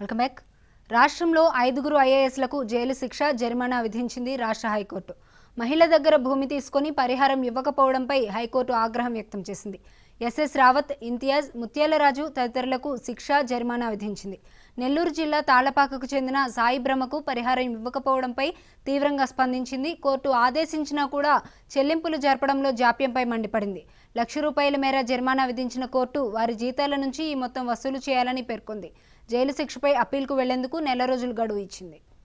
welcome back రాష్ట్రంలో ఐదుగురు ఐఏఎస్లకు jail శిక్ష జరిమానా విధించింది రాష్ట్ర హైకోర్టు మహిళ దగ్గర భూమి తీసుకొని పరిహారం ఇవ్వకపోవడంపై హైకోర్టు ఆగ్రహం వ్యక్తం చేసింది ఎస్ఎస్ రావత్ ఇంతియాజ్ ముత్యాలరాజు తదితరులకు శిక్ష జరిమానా విధించింది నెల్లూరు జిల్లా తాళ్లపాకకు చెందిన సాయి బ్రహ్మకు పరిహారం ఇవ్వకపోవడంపై తీవ్రంగా స్పందించింది కోర్టు ఆదేశించినా కూడా చెల్లింపులు జరపడంలో జాప్యంపై మండిపడింది లక్ష రూపాయల మేర జరిమానా విధించిన కోర్టు వారి జీతాల నుంచి ఈ మొత్తం వసూలు చేయాలని పేర్కొంది జైలు శిక్షపై అప్పీల్కు వెళ్లేందుకు నెల రోజులు గడువు ఇచ్చింది